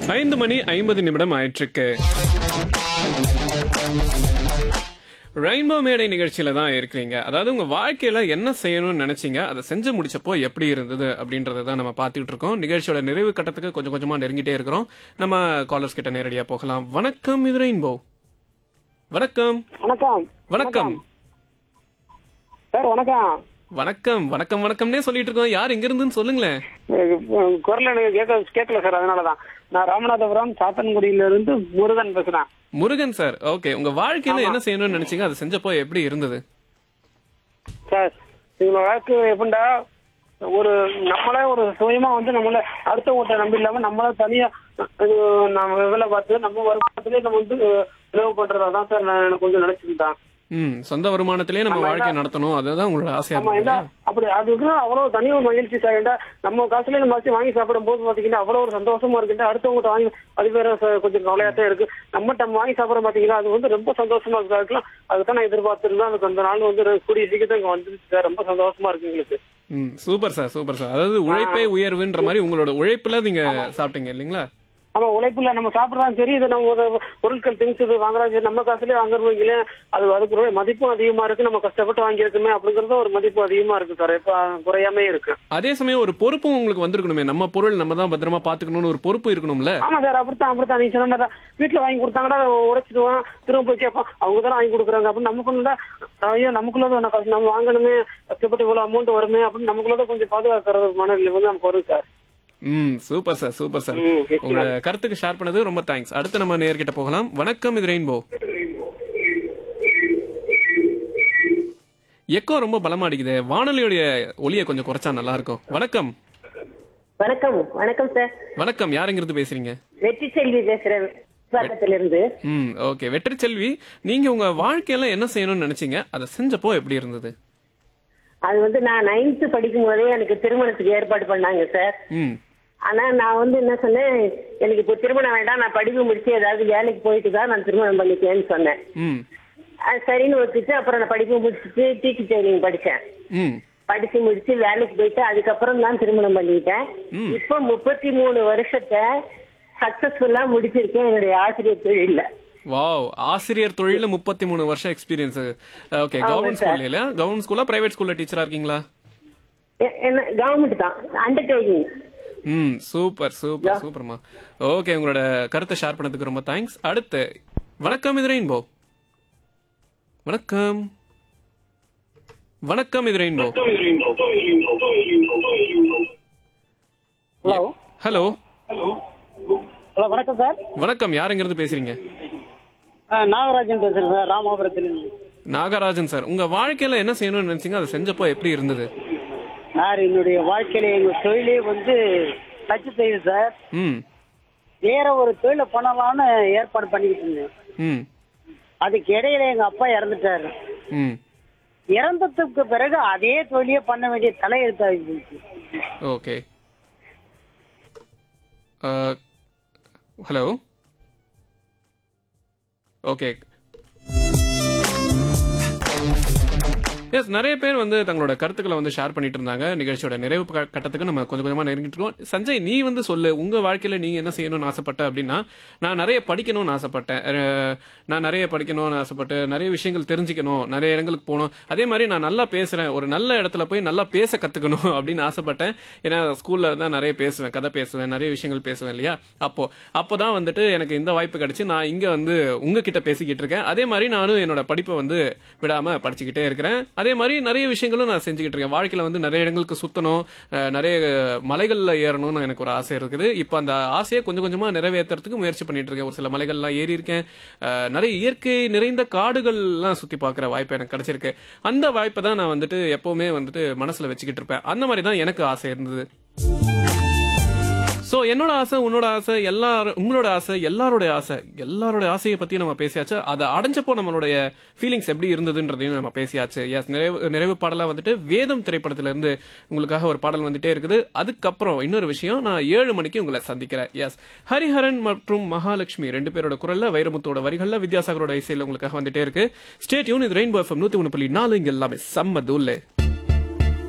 ஐந்து மணி ஐம்பது நிமிடம் ஆயிற்றுக்கு ரெயின்போ மேடை நிகழ்ச்சியில தான் இருக்கிறீங்க அதாவது உங்க வாழ்க்கையில என்ன செய்யணும்னு நினைச்சீங்க அதை செஞ்சு முடிச்சப்போ எப்படி இருந்தது அப்படின்றத தான் நம்ம பார்த்துட்டு இருக்கோம் நிகழ்ச்சியோட நிறைவு கட்டத்துக்கு கொஞ்சம் கொஞ்சமா நெருங்கிட்டே இருக்கிறோம் நம்ம காலர்ஸ் கிட்ட நேரடியா போகலாம் வணக்கம் இது ரெயின்போ வணக்கம் வணக்கம் வணக்கம் சார் வணக்கம் வணக்கம் வணக்கம் வணக்கம்னே சொல்லிட்டு இருக்கோம் யார் எங்க இருந்துன்னு சொல்லுங்களேன் அஹ் குரல் எனக்கு கேட்க கேட்கல சார் அதனாலதான் நான் ராமநாதபுரம் சாத்தன்குடியில இருந்து முருகன் பேசுறேன் முருகன் சார் ஓகே உங்க வாழ்க்கையில என்ன செய்யணும்னு நினைச்சீங்க அதை செஞ்சப்போ எப்படி இருந்தது சார் இவங்க வாழ்க்கை எப்படின்னா ஒரு நம்மளே ஒரு சுயமா வந்து நம்மள அடுத்தவங்கள்ட்ட நம்பி இல்லாம நம்மளே தனியா அஹ் நம்ம வேலை பார்த்து நம்ம வருமானத்திலே நம்ம வந்து செலவு பண்றதா தான் சார் நான் எனக்கு கொஞ்சம் நினைச்சிருந்தேன் ம் சொந்த வருமானத்திலே நம்ம வாழ்க்கை நடத்தணும் அதுதான் உங்களோட ஆசையா ஆமா ஏன்னா இருந்தது அப்படி அதுக்கு அவ்வளவு தனி ஒரு மகிழ்ச்சி சார் ஏன்டா நம்ம காசுல நம்ம வச்சு வாங்கி சாப்பிடும் போது பாத்தீங்கன்னா அவ்வளவு ஒரு சந்தோஷமா இருக்கு அடுத்தவங்க வாங்கி அது வேற ச- கொஞ்சம் கவலையா தான் இருக்கு நம்ம நம்ம வாங்கி சாப்பிட பாத்தீங்கன்னா அது வந்து ரொம்ப சந்தோஷமா இருக்கு இருக்கலாம் அதுதான் நான் எதிர்பார்த்திருந்தேன் அதுக்கு அந்த நாள் வந்து ரெ- கூடிய சீக்கிரத்தை இங்க வந்துருச்சு சார் ரொம்ப சந்தோஷமா இருக்கு எங்களுக்கு ம் சூப்பர் சார் சூப்பர் சார் அதாவது உழைப்பே உயர்வுன்ற மாதிரி உங்களோட உழைப்புல நீங்க சாப்பிட்டீங்க இல்லைங்களா ஆமா உழைப்புல நம்ம சாப்பிடறாலும் சரி இது நம்ம ஒரு பொருட்கள் திங்ஸ் இது வாங்குறாலும் சரி நம்ம காசுலயே வாங்குறவங்களே அது அதுக்கு ஒரு மதிப்பும் அதிகமா இருக்கு நம்ம கஷ்டப்பட்டு வாங்கியிருக்குமே அப்படிங்கறது ஒரு மதிப்பு அதிகமா இருக்கு சார் இப்ப குறையாம இருக்கு அதே சமயம் ஒரு பொறுப்பும் உங்களுக்கு வந்திருக்கணுமே நம்ம பொருள் நம்ம தான் பத்திரமா பாத்துக்கணும்னு ஒரு பொறுப்பு இருக்கணும்ல ஆமா சார் அப்படித்தான் அப்படித்தான் நீங்க சொன்ன மாதிரி தான். வீட்டுல வாங்கி கொடுத்தாங்கன்னா அதை உடைச்சிடுவான் திரும்ப போய் கேட்பான் அவங்க தானே வாங்கி கொடுக்குறாங்க அப்படின்னு நமக்கு வந்து ஐயோ நமக்குள்ளதான் ஒண்ணு கஷ்டம். நம்ம வாங்கணுமே கஷ்டப்பட்டு இவ்வளவு அமௌண்ட் வருமே அப்படின்னு நமக்குள்ளதான் கொஞ்சம் பாதுகாக்கிறது மனநிலை வந்து நமக்கு வரும் சார் ம் சூப்பர் சார் சூப்பர் சார் ம், yes, உங்களோட கருத்துக்கு ஷேர் பண்ணது ரொம்ப தேங்க்ஸ் அடுத்து நம்ம நேர்கிட்ட போகலாம் வணக்கம் இது ரெயின்போ எக்கோ ரொம்ப பலமா அடிக்குது வானொலியுடைய ஒலியை கொஞ்சம் குறைச்சா நல்லா இருக்கும் வணக்கம் வணக்கம் வணக்கம் சார் வணக்கம் யாருங்கிறது பேசுறீங்க வெற்றி செல்வி பேசுறேன் விசாகத்துல இருந்து ம் ஓகே வெற்றி செல்வி நீங்க உங்க வாழ்க்கையில என்ன செய்யணும்னு நினைச்சீங்க அதை செஞ்சப்போ எப்படி இருந்தது அது வந்து நான் நைன்த் படிக்கும் போதே எனக்கு திருமணத்துக்கு ஏற்பாடு பண்ணாங்க சார் ம் ஆனா நான் வந்து என்ன சொன்னேன் எனக்கு இப்போ திருமணம் வேண்டாம் நான் படிப்பு முடிச்சு ஏதாவது வேலைக்கு போயிட்டு தான் நான் திருமணம் பண்ணிக்கேன்னு சொன்னேன் ம் அது சரின்னு ஒத்துச்சு அப்புறம் நான் படிப்பு முடிச்சுட்டு டீச்சர் ட்ரைனிங் படிச்சேன் ம் படிச்சு முடிச்சு வேலைக்கு போயிட்டு அதுக்கப்புறம் தான் திருமணம் பண்ணிக்கிட்டேன் ம். இப்போ முப்பத்தி மூணு வருஷத்தை சக்சஸ்ஃபுல்லா முடிச்சிருக்கேன் என்னுடைய ஆசிரியர் தொழில வாவ் ஆசிரியர் தொழில முப்பத்தி மூணு வருஷம் எக்ஸ்பீரியன்ஸ் ஓகே கவர்மெண்ட் sir. ஸ்கூல்ல இல்ல கவர்மெண்ட் ஸ்கூலா பிரைவேட் ஸ்கூல்ல டீச்சரா இருக்கீங்களா எ- என்ன கவர்மெண்ட் தான் அண்டர்டேக்கிங் ம் சூப்பர் சூப்பர் சூப்பர்மா ஓகே உங்களோட கருத்தை ஷேர் பண்ணதுக்கு ரொம்ப தேங்க்ஸ் அடுத்து வணக்கம் இது ரெயின்போ வணக்கம் வணக்கம் இது ரெயின்போ ஹலோ ஹலோ ஹலோ வணக்கம் சார் வணக்கம் யாருங்கிறது பேசுறீங்க நாகராஜன் பேசுறேன் சார் ராமாபுரத்துல நாகராஜன் சார் உங்க வாழ்க்கையில என்ன செய்யணும்னு நினைச்சீங்க அதை செஞ்சப்போ எப்படி இருந்தது சார் என்னுடைய வாழ்க்கையில எங்க தொழிலே வந்து டச்சு செய்யுது சார் ம் வேற ஒரு தொழிலை பண்ணலாம்னு ஏற்பாடு பண்ணிக்கிட்டு இருந்தேன் ம் அதுக்கு இடையில எங்க அப்பா இறந்துட்டாரு ம் இறந்ததுக்கு பிறகு அதே தொழிலே பண்ண வேண்டிய தலையெழுத்தாகி போச்சு ஓகே ஹலோ ஓகே எஸ் நிறைய பேர் வந்து தங்களோட கருத்துக்களை வந்து ஷேர் பண்ணிட்டு இருந்தாங்க நிகழ்ச்சியோட நிறைவு க- கட்டத்துக்கு நம்ம கொஞ்சம் கொஞ்சமா நெருங்கிட்டு இருக்கோம் சஞ்சய் நீ வந்து சொல்லு உங்க வாழ்க்கையில நீங்க என்ன செய்யணும்னு ஆசைப்பட்ட அப்படின்னா நான் நிறைய படிக்கணும்னு ஆசைப்பட்டேன் அஹ், நான் நிறைய படிக்கணும்னு ஆசைப்பட்டு நிறைய விஷயங்கள் தெரிஞ்சுக்கணும் நிறைய இடங்களுக்கு போகணும் அதே மாதிரி நான் நல்லா பேசுறேன் ஒரு நல்ல இடத்துல போய் நல்லா பேச கத்துக்கணும் அப்படின்னு ஆசைப்பட்டேன் ஏன்னா ஸ்கூல்ல தான் நிறைய பேசுவேன் கதை பேசுவேன் நிறைய விஷயங்கள் பேசுவேன் இல்லையா அப்போ அப்போதான் வந்துட்டு எனக்கு இந்த வாய்ப்பு கிடைச்சு நான் இங்க வந்து உங்ககிட்ட பேசிக்கிட்டு இருக்கேன் அதே மாதிரி நானும் என்னோட படிப்பை வந்து விடாம படிச்சுக்கிட்டே இருக்கிறேன் அதே மாதிரி நிறைய விஷயங்களும் நான் செஞ்சுக்கிட்டு இருக்கேன் வாழ்க்கையில வந்து நிறைய இடங்களுக்கு சுத்தணும் அஹ், நிறைய மலைகள்ல ஏறணும்னு எனக்கு ஒரு ஆசை இருக்குது இப்போ அந்த ஆசையை கொஞ்சம் கொஞ்சமா நிறைவேற்றுறதுக்கு முயற்சி பண்ணிட்டு இருக்கேன் ஒரு சில மலைகள்லாம் ஏறி இருக்கேன் அஹ், நிறைய இயற்கை நிறைந்த காடுகள்லாம் சுத்தி பார்க்குற வாய்ப்பு எனக்கு கிடைச்சிருக்கு அந்த வாய்ப்பை தான் நான் வந்துட்டு எப்பவுமே வந்துட்டு மனசுல வச்சுக்கிட்டு இருப்பேன் அந்த மாதிரி தான் எனக்கு ஆசை இருந்தது சோ என்னோட ஆசை உன்னோட ஆசை எல்லாரும் உங்களோட ஆசை எல்லாரோட ஆசை எல்லாரோட ஆசையை பத்தி நம்ம பேசியாச்சு அதை அடைஞ்சப்போ நம்மளுடைய ஃபீலிங்ஸ் எப்படி இருந்ததுன்றதையும் நம்ம பேசியாச்சு எஸ் நிறைவு நிறைவு பாடலா வந்துட்டு வேதம் திரைப்படத்துல இருந்து உங்களுக்காக ஒரு பாடல் வந்துட்டே இருக்குது அதுக்கப்புறம் இன்னொரு விஷயம் நான் ஏழு மணிக்கு உங்களை சந்திக்கிறேன் எஸ் ஹரிஹரன் மற்றும் மகாலட்சுமி ரெண்டு பேரோட குரல்ல வைரமுத்தோட வரிகள்ல வித்யாசாகரோட இசையில உங்களுக்காக வந்துட்டே இருக்கு ஸ்டேட் யூன் இது ரெயின்போ எஃப்எம் நூத்தி ஒன்று புள்ளி நாலு இங்க எல்லாமே செம்ம தூள்